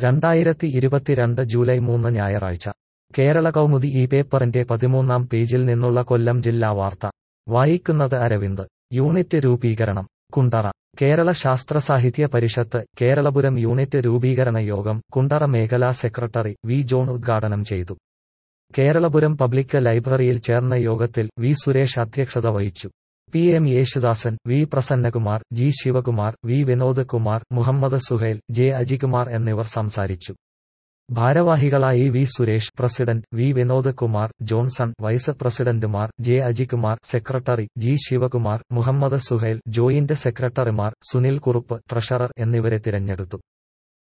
രണ്ടായിരത്തി ഇരുപത്തിരണ്ട് ജൂലൈ മൂന്ന് ഞായറാഴ്ച കേരള കൗമുദി ഈ പേപ്പറിന്റെ പതിമൂന്നാം പേജിൽ നിന്നുള്ള കൊല്ലം ജില്ലാ വാർത്ത വായിക്കുന്നത് അരവിന്ദ് യൂണിറ്റ് രൂപീകരണം കുണ്ടറ കേരള ശാസ്ത്ര സാഹിത്യ പരിഷത്ത് കേരളപുരം യൂണിറ്റ് രൂപീകരണ യോഗം കുണ്ടറ മേഖലാ സെക്രട്ടറി വി ജോൺ ഉദ്ഘാടനം ചെയ്തു കേരളപുരം പബ്ലിക് ലൈബ്രറിയിൽ ചേർന്ന യോഗത്തിൽ വി സുരേഷ് അധ്യക്ഷത വഹിച്ചു P M Yesudasan V Prasannakumar G Sivakumar V Vinod Kumar Muhammad Suhail J Ajikumar എന്നിവർ സംസാരിച്ചു ഭാരവാഹികളായി V Suresh president V Vinod Kumar Johnson vice പ്രസിഡന്റുമാർ J Ajikumar secretary G Sivakumar Muhammad Suhail joint സെക്രട്ടറിമാർ സുനിൽ കുറുപ്പ് ട്രഷറർ എന്നിവരെ തിരഞ്ഞെടുത്തു